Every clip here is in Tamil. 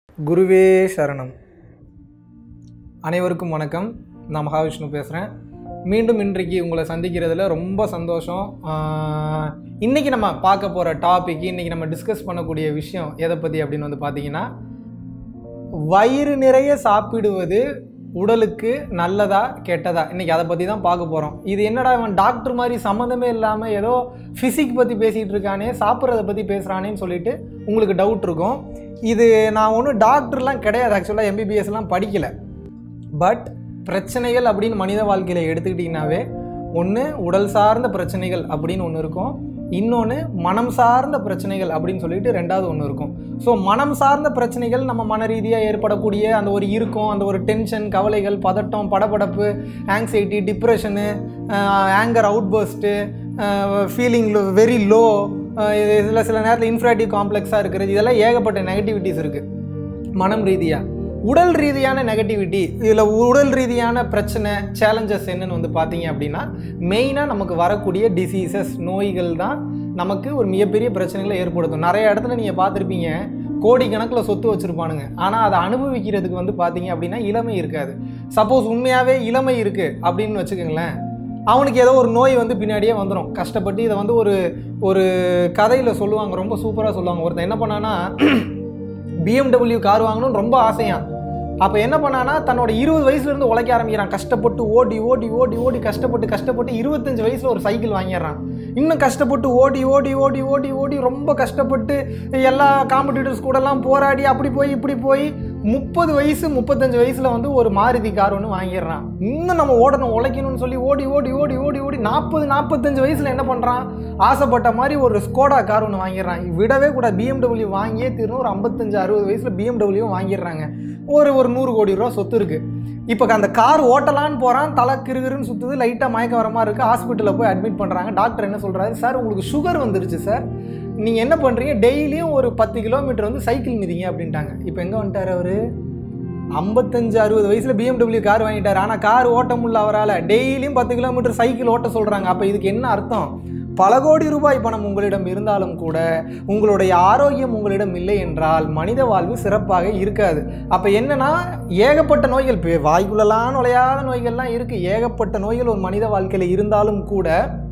குருவே சரணம் அனைவருக்கும் வணக்கம் நான் மகாவிஷ்ணு பேசுகிறேன் மீண்டும் இன்றைக்கு உங்களை சந்திக்கிறதுல ரொம்ப சந்தோஷம் ஆஹ், இன்னைக்கு நம்ம பார்க்க போகிற டாபிக் இன்னைக்கு நம்ம டிஸ்கஸ் பண்ணக்கூடிய விஷயம் எதை பற்றி அப்படின்னு வந்து பார்த்தீங்கன்னா வயிறு நிறைய சாப்பிடுவது உடலுக்கு நல்லதா கெட்டதா இன்னைக்கு அதை பற்றி தான் பார்க்க போகிறோம் இது என்னடா இவன் டாக்டர் மாதிரி சம்மந்தமே இல்லாமல் ஏதோ ஃபிசிக் பற்றி பேசிகிட்டு இருக்கானே சாப்பிட்றத பற்றி பேசுகிறானேன்னு சொல்லிட்டு உங்களுக்கு டவுட் இருக்கும் இது நான் ஒன்றும் டாக்டர்லாம் கிடையாது ஆக்சுவலாக எம்பிபிஎஸ்லாம் படிக்கலை பட் பிரச்சனைகள் அப்படின்னு மனித வாழ்க்கையில் எடுத்துக்கிட்டிங்கனாவே ஒன்று உடல் சார்ந்த பிரச்சனைகள் அப்படின்னு ஒன்று இருக்கும் இன்னொன்று மனம் சார்ந்த பிரச்சனைகள் அப்படின்னு சொல்லிட்டு ரெண்டாவது ஒன்று இருக்கும் ஸோ மனம் சார்ந்த பிரச்சனைகள் நம்ம மன ரீதியாக ஏற்படக்கூடிய அந்த ஒரு இறுக்கம் அந்த ஒரு டென்ஷன் கவலைகள் பதட்டம் படபடப்பு anxiety depression anger out first feeling very low இதில் சில நேரத்தில் இன்ஃப்ராட்டிவ் காம்ப்ளெக்ஸாக இருக்கிறது இதெல்லாம் ஏகப்பட்ட நெகட்டிவிட்டிஸ் இருக்குது மனம் ரீதியாக உடல் ரீதியான நெகட்டிவிட்டி இதில் உடல் ரீதியான பிரச்சனை சேலஞ்சஸ் என்னன்னு வந்து பார்த்தீங்க அப்படின்னா மெயினாக நமக்கு வரக்கூடிய டிசீசஸ் நோய்கள் தான் நமக்கு ஒரு மிகப்பெரிய பிரச்சனைகளை ஏற்படுத்தும் நிறைய இடத்துல நீங்கள் பார்த்துருப்பீங்க கோடிக்கணக்கில் சொத்து வச்சுருப்பானுங்க ஆனால் அதை அனுபவிக்கிறதுக்கு வந்து பார்த்தீங்க அப்படின்னா இளமை இருக்காது சப்போஸ் உண்மையாகவே இளமை இருக்குது அப்படின்னு வச்சுக்கோங்களேன் அவனுக்கு ஏதோ ஒரு நோய் வந்து பின்னாடியே வந்துடும் கஷ்டப்பட்டு இதை வந்து ஒரு ஒரு கதையில் சொல்லுவாங்க ரொம்ப சூப்பராக சொல்லுவாங்க ஒருத்தன் என்ன பண்ணான்னா பிஎம்டபிள்யூ கார் வாங்கணும்னு ரொம்ப ஆசையான் அப்போ என்ன பண்ணானா தன்னோட இருபது வயசுலேருந்து உழைக்க ஆரம்பிக்கிறான் கஷ்டப்பட்டு ஓடி ஓடி ஓடி ஓடி கஷ்டப்பட்டு கஷ்டப்பட்டு இருபத்தஞ்சு வயசில் ஒரு சைக்கிள் வாங்கிடுறான் இன்னும் கஷ்டப்பட்டு ஓடி ஓடி ஓடி ஓடி ஓடி ரொம்ப கஷ்டப்பட்டு எல்லா காம்படிட்டர்ஸ் கூடலாம் போராடி அப்படி போய் இப்படி போய் முப்பது வயசு முப்பத்தஞ்சு வயசில் வந்து ஒரு மாருதி கார் ஒன்று வாங்கிடுறான் இன்னும் நம்ம ஓடணும் உழைக்கணும்னு சொல்லி ஓடி ஓடி ஓடி ஓடி ஓடி நாற்பது நாற்பத்தஞ்சு வயசில் என்ன பண்ணுறான் ஆசைப்பட்ட மாதிரி ஒரு ஸ்கோடா கார் ஒன்று வாங்கிடுறான் விடவே கூட பிஎம்டபிள்யூ வாங்கியே தீரணும் ஒரு ஐம்பத்தஞ்சு அறுபது வயசில் பிஎம்டபிள்யூ வாங்கிடுறாங்க ஒரு ஒரு நூறு கோடி ரூபா சொத்து இருக்குது இப்போ அந்த கார் ஓட்டலான்னு போகிறான் தலை கிருகிருன்னு சுற்றுது லைட்டாக மயக்கம் வர மாதிரி இருக்குது ஹாஸ்பிட்டலில் போய் அட்மிட் பண்ணுறாங்க டாக்டர் என்ன சொல்கிறாரு சார் உங்களுக்கு சுகர் வந்துருச்சு சார் நீங்கள் என்ன பண்ணுறீங்க டெய்லியும் ஒரு பத்து கிலோமீட்டர் வந்து சைக்கிள் மிதிங்க அப்படின்ட்டாங்க இப்போ எங்கே வந்துட்டார் அவர் ஐம்பத்தஞ்சு அறுபது வயசில் பிஎம்டபிள்யூ கார் வாங்கிட்டார் ஆனால் கார் ஓட்ட முடியல அவரால் டெய்லியும் பத்து கிலோமீட்டர் சைக்கிள் ஓட்ட சொல்கிறாங்க அப்போ இதுக்கு என்ன அர்த்தம் பல கோடி ரூபாய் பணம் உங்களிடம் இருந்தாலும் கூட உங்களுடைய ஆரோக்கியம் உங்களிடம் இல்லை என்றால் மனித வாழ்வு சிறப்பாக இருக்காது அப்போ என்னன்னா ஏகப்பட்ட நோய்கள் இப்போ வாய்க்குள்ளலாம் நுழையாத நோய்கள்லாம் இருக்குது ஏகப்பட்ட நோய்கள் ஒரு மனித வாழ்க்கையில் இருந்தாலும் கூட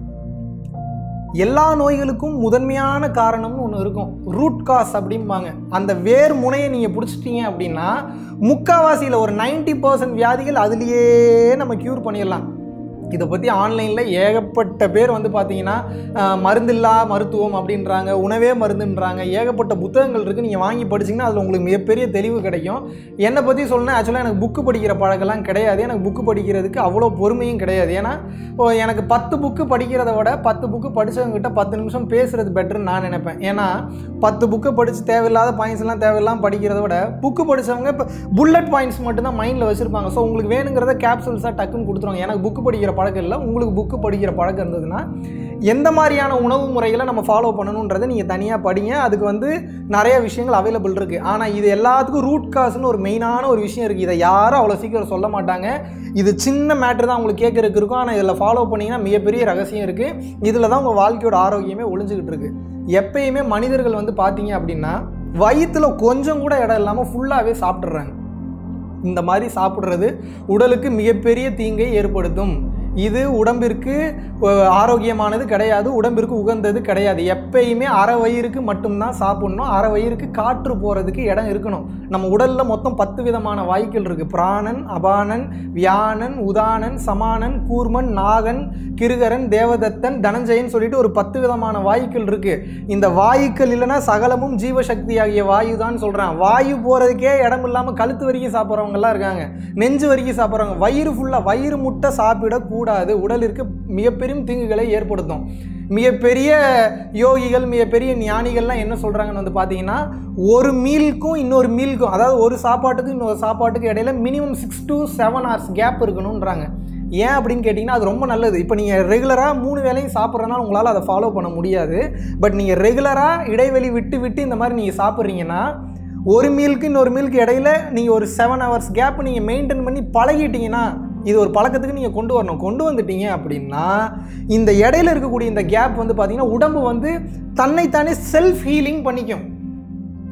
எல்லா நோய்களுக்கும் முதன்மையான காரணம்னு ஒன்று இருக்கும் ரூட் காஸ் அப்படிம்பாங்க அந்த வேர் முனையை நீங்கள் பிடிச்சிட்டீங்க அப்படின்னா முக்காவாசியில் ஒரு 90% பர்சன்ட் வியாதிகள் அதுலேயே நம்ம க்யூர் பண்ணிடலாம் இதை பற்றி ஆன்லைனில் ஏகப்பட்ட பேர் வந்து பார்த்தீங்கன்னா அஹ், மருந்தில்லா மருத்துவம் அப்படின்றாங்க உணவே மருந்துன்றாங்க ஏகப்பட்ட புத்தகங்கள் இருக்குது நீங்கள் வாங்கி படிச்சிங்கன்னா அதில் உங்களுக்கு மிகப்பெரிய தெளிவு கிடைக்கும் என்னை பற்றி சொல்லணும் ஆக்சுவலாக எனக்கு புக்கு படிக்கிற பழக்கம்லாம் கிடையாது எனக்கு புக்கு படிக்கிறதுக்கு அவ்வளோ பொறுமையும் கிடையாது ஏன்னா ஓ, எனக்கு பத்து புக்கு படிக்கிறத விட பத்து புக்கு படித்தவங்ககிட்ட பத்து நிமிஷம் பேசுகிறது பெட்டர்னு நான் நினைப்பேன் ஏன்னா பத்து புக்கு படித்து தேவையில்லாத பாயிண்ட்ஸ் எல்லாம் தேவையில்லாம படிக்கிறத விட புக்கு படித்தவங்க இப்போ புல்லட் பாயிண்ட்ஸ் மட்டும்தான் மைண்டில் வச்சுருப்பாங்க ஸோ உங்களுக்கு வேணுங்கிறத கேப்சூல்ஸாக டக்குன்னு கொடுத்துருவாங்க எனக்கு புக்கு படிக்கிற பழக்கம் இல்லை உங்களுக்கு புக்கு படிக்கிற பழக்கம் இருந்ததுன்னா எந்த மாதிரியான உணவு முறைகளை நம்ம ஃபாலோ பண்ணணுன்றதை நீங்கள் தனியாக படிங்க அதுக்கு வந்து நிறைய விஷயங்கள் அவைலபிள் இருக்குது ஆனால் இது எல்லாத்துக்கும் ரூட் காசுன்னு ஒரு மெயினான ஒரு விஷயம் இருக்குது இதை யாரும் அவ்வளோ சீக்கிரம் சொல்ல மாட்டாங்க இது சின்ன மேட்ரு தான் உங்களுக்கு கேட்கறதுக்கு இருக்கும் ஆனால் இதில் ஃபாலோ பண்ணிங்கன்னா மிகப்பெரிய ரகசியம் இருக்குது இதில் தான் உங்கள் வாழ்க்கையோட ஆரோக்கியமே ஒளிஞ்சுக்கிட்டு இருக்கு எப்பயுமே மனிதர்கள் வந்து பார்த்தீங்க அப்படின்னா வயிற்றுல கொஞ்சம் கூட இடம் இல்லாமல் ஃபுல்லாகவே சாப்பிட்றாங்க இந்த மாதிரி சாப்பிட்றது உடலுக்கு மிகப்பெரிய தீங்கை ஏற்படுத்தும் இது உடம்பிற்கு அஹ், ஆரோக்கியமானது கிடையாது உடம்பிற்கு உகந்தது கிடையாது எப்பயுமே அரை வயிறுக்கு மட்டும்தான் சாப்பிடணும் அரை வயிறுக்கு காற்று போகிறதுக்கு இடம் இருக்கணும் நம்ம உடலில் மொத்தம் பத்து விதமான வாய்க்கள் இருக்குது பிராணன் அபானன் வியானன் உதானன் சமானன் கூர்மன் நாகன் கிருகரன் தேவதத்தன் தனஞ்சயன் சொல்லிட்டு ஒரு பத்து விதமான வாயுக்கள் இருக்கு இந்த வாயுக்கள் இல்லைன்னா சகலமும் ஜீவசக்தி ஆகிய வாயு தான் சொல்றான் வாயு போறதுக்கே இடம் இல்லாம கழுத்து வரைக்கும் சாப்பிட்றவங்க எல்லாம் இருக்காங்க நெஞ்சு வரைக்கும் சாப்பிட்றவங்க வயிறு ஃபுல்லா வயிறு முட்டை சாப்பிடக்கூடாது உடலிற்கு மிகப்பெரும் தீங்குகளை ஏற்படுத்தும் மிகப்பெரிய யோகிகள் மிகப்பெரிய ஞானிகள்லாம் என்ன சொல்கிறாங்கன்னு வந்து பார்த்தீங்கன்னா ஒரு மீலுக்கும் இன்னொரு மீலுக்கும் அதாவது ஒரு சாப்பாட்டுக்கும் இன்னொரு சாப்பாட்டுக்கு இடையில minimum six to seven hours gap இருக்கணுன்றாங்க ஏன் அப்படின்னு கேட்டிங்கன்னா அது ரொம்ப நல்லது இப்போ நீங்கள் ரெகுலராக மூணு வேளையும் சாப்பிட்றதுனால உங்களால் அதை ஃபாலோ பண்ண முடியாது பட் நீங்கள் ரெகுலராக இடைவெளி விட்டு விட்டு இந்த மாதிரி நீங்கள் சாப்பிட்றீங்கன்னா ஒரு மீலுக்கு இன்னொரு மீலுக்கு இடையில நீங்கள் ஒரு செவன் ஹவர்ஸ் கேப் நீங்கள் மெயின்டைன் பண்ணி பழகிட்டீங்கன்னா இது ஒரு பழக்கத்துக்கு நீங்கள் கொண்டு வரணும் கொண்டு வந்துட்டீங்க அப்படின்னா இந்த இடையில இருக்கக்கூடிய இந்த கேப் வந்து பார்த்தீங்கன்னா உடம்பு வந்து தன்னைத்தானே செல்ஃப் ஹீலிங் பண்ணிக்கும்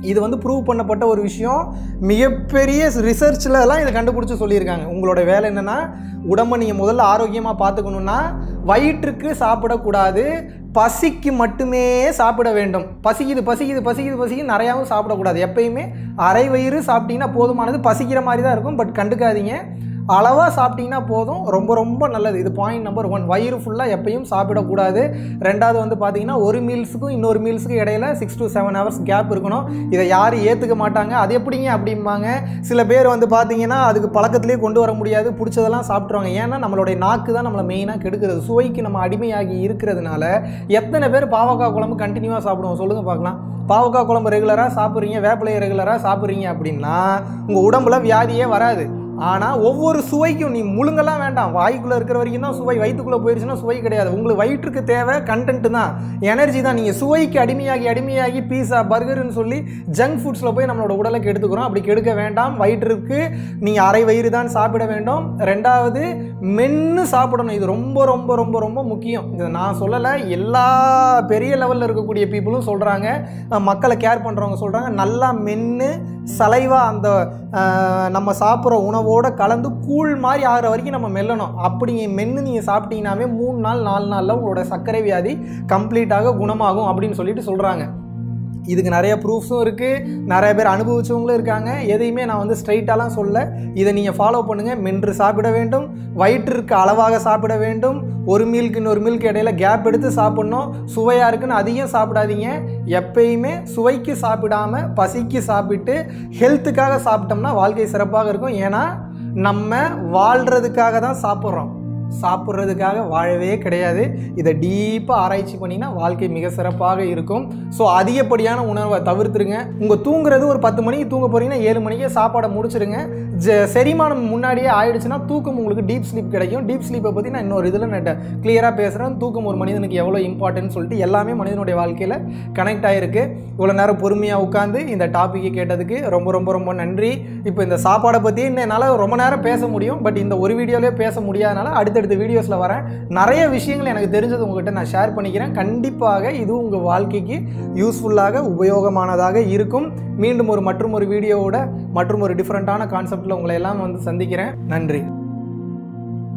இது வந்து ப்ரூவ் பண்ணப்பட்ட ஒரு விஷயம் மிகப்பெரிய ரிசர்ச்லலாம் இதை கண்டுபிடிச்சி சொல்லியிருக்காங்க உங்களோட வேலை என்னென்னா உடம்பை நீங்கள் முதல்ல ஆரோக்கியமாக பார்த்துக்கணுன்னா வயிற்றுக்கு சாப்பிடக்கூடாது பசிக்கு மட்டுமே சாப்பிட வேண்டும் பசிக்குது பசிக்குது பசிக்குது பசிக்குது நிறையாவும் சாப்பிடக்கூடாது எப்பயுமே அரை வயிறு சாப்பிட்டீங்கன்னா போதுமானது பசிக்கிற மாதிரி தான் இருக்கும் பட் கண்டுக்காதீங்க அளவாக சாப்பிட்டீங்கன்னா போதும் ரொம்ப ரொம்ப நல்லது இது பாயிண்ட் நம்பர் ஒன் வயிறு ஃபுல்லாக எப்பயும் சாப்பிடக்கூடாது ரெண்டாவது வந்து பார்த்தீங்கன்னா ஒரு மீல்ஸுக்கும் இன்னொரு மீல்ஸுக்கும் இடையில six to seven hours gap இருக்கணும் இதை யாரும் ஏற்றுக்க மாட்டாங்க அது எப்படிங்க அப்படிம்பாங்க சில பேர் வந்து பார்த்தீங்கன்னா அதுக்கு பழக்கத்திலே கொண்டு வர முடியாது பிடிச்சதெல்லாம் சாப்பிட்ருவாங்க ஏன்னா நம்மளுடைய நாக்கு தான் நம்மளை மெயினாக கெடுக்கிறது சுவைக்கு நம்ம அடிமையாகி இருக்கிறதுனால எத்தனை பேர் பாவக்காய் குழம்பு கண்டினியூவாக சாப்பிடுவோம் சொல்லுங்கள் பார்க்கலாம் பாவக்காய் குழம்பு ரெகுலராக சாப்பிட்றீங்க வேப்பிலையை ரெகுலராக சாப்பிட்றீங்க அப்படின்னா உங்கள் உடம்புல வியாதியே வராது ஆனால் ஒவ்வொரு சுவைக்கும் நீ முழுங்கெல்லாம் வேண்டாம் வாய்க்குள்ளே இருக்கிற வரைக்கும் தான் சுவை வயிற்றுக்குள்ளே போயிடுச்சுன்னா சுவை கிடையாது உங்களுக்கு வயிற்றுக்கு தேவை கண்டென்ட் தான் எனர்ஜி தான் நீங்கள் சுவைக்கு அடிமையாகி அடிமையாகி பீஸா பர்கர்னு சொல்லி ஜங்க் ஃபுட்ஸில் போய் நம்மளோட உடலை கெடுத்துக்கிறோம் அப்படி கெடுக்க வேண்டாம் வயிற்றுக்கு நீங்கள் அரை வயிறு தான் சாப்பிட வேண்டும் ரெண்டாவது மென்று சாப்பிடணும் இது ரொம்ப ரொம்ப ரொம்ப ரொம்ப முக்கியம் இது நான் சொல்லலை எல்லா பெரிய லெவலில் இருக்கக்கூடிய பீப்புளும் சொல்கிறாங்க மக்களை கேர் பண்ணுறவங்க சொல்கிறாங்க நல்லா மென்று சலைவா அந்த அஹ், நம்ம சாப்பிட்ற உணவோட கலந்து கூழ் மாதிரி ஆகிற வரைக்கும் நம்ம மெல்லணும் அப்படி மென்று நீங்கள் சாப்பிட்டீங்கன்னாவே மூணு நாள் நாலு நாளில் உங்களோட சர்க்கரை வியாதி கம்ப்ளீட்டாக குணமாகும் அப்படின்னு சொல்லிட்டு சொல்கிறாங்க இதுக்கு நிறைய ப்ரூஃப்ஸும் இருக்குது நிறைய பேர் அனுபவிச்சவங்களும் இருக்காங்க எதையுமே நான் வந்து ஸ்ட்ரைட்டாலாம் சொல்ல இதை நீங்கள் ஃபாலோ பண்ணுங்கள் மென்று சாப்பிட வேண்டும் வயிற்றிற்கு அளவாக சாப்பிட வேண்டும் ஒரு மீல்க்கு இன்னொரு மீல்க்கு இடையில கேப் எடுத்து சாப்பிட்ணும் சுவையாக இருக்குன்னு அதிகம் சாப்பிடாதீங்க எப்பயுமே சுவைக்கு சாப்பிடாம பசிக்கு சாப்பிட்டு ஹெல்த்துக்காக சாப்பிட்டோம்னா வாழ்க்கை சிறப்பாக இருக்கும் ஏன்னா நம்ம வாழ்கிறதுக்காக தான் சாப்பிட்றோம் சாப்பிட்றதுக்காக வாழவே கிடையாது இதை டீப்பாக ஆராய்ச்சி பண்ணினா வாழ்க்கை மிக சிறப்பாக இருக்கும் ஸோ அதிகப்படியான உணர்வை தவிர்த்துருங்க உங்கள் தூங்குறது ஒரு பத்து மணிக்கு தூங்க போகிறீங்கன்னா ஏழு மணிக்கே சாப்பாடை முடிச்சிருங்க ஜ செரிமானம் முன்னாடியே ஆயிடுச்சுன்னா தூக்கம் உங்களுக்கு டீப் ஸ்லீப் கிடைக்கும் டீப் ஸ்லீப்பை பற்றி நான் இன்னொரு இதில் நான் கிளியராக பேசுகிறேன் தூக்கம் ஒரு மனிதனுக்கு எவ்வளோ இம்பார்ட்டன்ட் சொல்லிட்டு எல்லாமே மனிதனுடைய வாழ்க்கையில் கனெக்ட் ஆகிருக்கு இவ்வளோ நேரம் பொறுமையாக உட்காந்து இந்த டாப்பிக்கை கேட்டதுக்கு ரொம்ப ரொம்ப ரொம்ப நன்றி இப்போ இந்த சாப்பாடை பற்றி இன்னும் என்னால் ரொம்ப நேரம் பேச முடியும் பட் இந்த ஒரு வீடியோலேயே பேச முடியாதனால அடுத்தடுத்த வீடியோஸில் வரேன் நிறைய விஷயங்கள் எனக்கு தெரிஞ்சது உங்கள்கிட்ட நான் ஷேர் பண்ணிக்கிறேன் கண்டிப்பாக இது உங்கள் வாழ்க்கைக்கு யூஸ்ஃபுல்லாக உபயோகமானதாக இருக்கும் மீண்டும் ஒரு மற்றும் ஒரு வீடியோவோட மற்றும் ஒரு டிஃப்ரெண்ட்டான கான்செப்டில் உங்களை எல்லாம் வந்து சந்திக்கிறேன் நன்றி